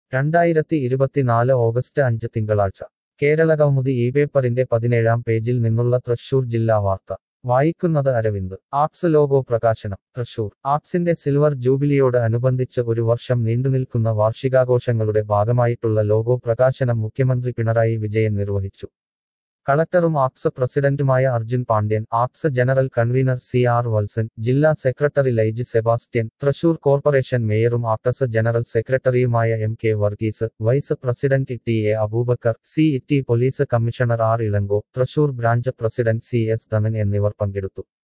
രണ്ടായിരത്തി ഇരുപത്തിനാല് ഓഗസ്റ്റ് അഞ്ച് തിങ്കളാഴ്ച കേരളകൗമുദി ഈ പേപ്പറിന്റെ പതിനേഴാം പേജിൽ നിന്നുള്ള തൃശൂർ ജില്ലാ വാർത്ത വായിക്കുന്നത് അരവിന്ദ് ആർട്സ് ലോഗോ പ്രകാശനം തൃശൂർ ആർട്സിന്റെ സിൽവർ ജൂബിലിയോട് അനുബന്ധിച്ച് ഒരു വർഷം നീണ്ടുനിൽക്കുന്ന വാർഷികാഘോഷങ്ങളുടെ ഭാഗമായിട്ടുള്ള ലോഗോ പ്രകാശനം മുഖ്യമന്ത്രി പിണറായി വിജയൻ നിർവഹിച്ചു കളക്ടറും ആർട്സ് പ്രസിഡന്റുമായ Arjun Pandian arts general convener C R Valsan ജില്ലാ സെക്രട്ടറി ലൈജ് സെബാസ്റ്റ്യൻ തൃശൂർ കോർപ്പറേഷൻ മേയറും ആർട്സ് ജനറൽ സെക്രട്ടറിയുമായ M K Varghese vice president T A Aboobacker C T police commissioner R Elango Thrissur branch president C S Dhanan എന്നിവർ പങ്കെടുത്തു